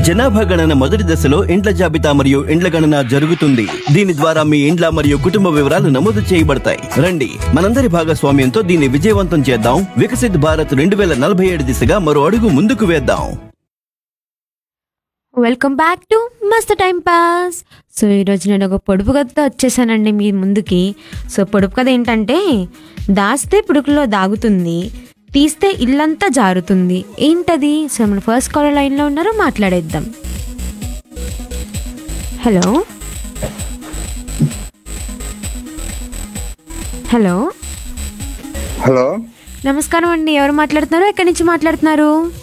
జనాభా గణన మొదటి దశలో ఇండ్ల జాబితా మరియు ఇండ్ల గణన జరుగుతుంది దీని ద్వారా మీ ఇండ్ల మరియు కుటుంబ వివరాలు నమోదు చేయబడతాయి రండి మనందరి భాగస్వామ్యంతో దీన్ని విజయవంతం చేద్దాం వికసిత్ భారత్ రెండు వేల నలభై ఏడు దిశగా మరో అడుగు ముందుకు వేద్దాం welcome back to Mast time pass so ఈరోజు నేను ఒక పొడుపు కథతో వచ్చేసానండి మీ ముందుకి సో పొడుపు కథ ఏంటంటే దాస్తే పుడుకులో దాగుతుంది తీస్తే ఇల్లంతా జారుతుంది ఏంటది సో మన ఫస్ట్ కాలర్ లైన్లో ఉన్నారు మాట్లాడేద్దాం హలో హలో హలో నమస్కారం అండి ఎవరు మాట్లాడుతున్నారు ఎక్కడి నుంచి మాట్లాడుతున్నారు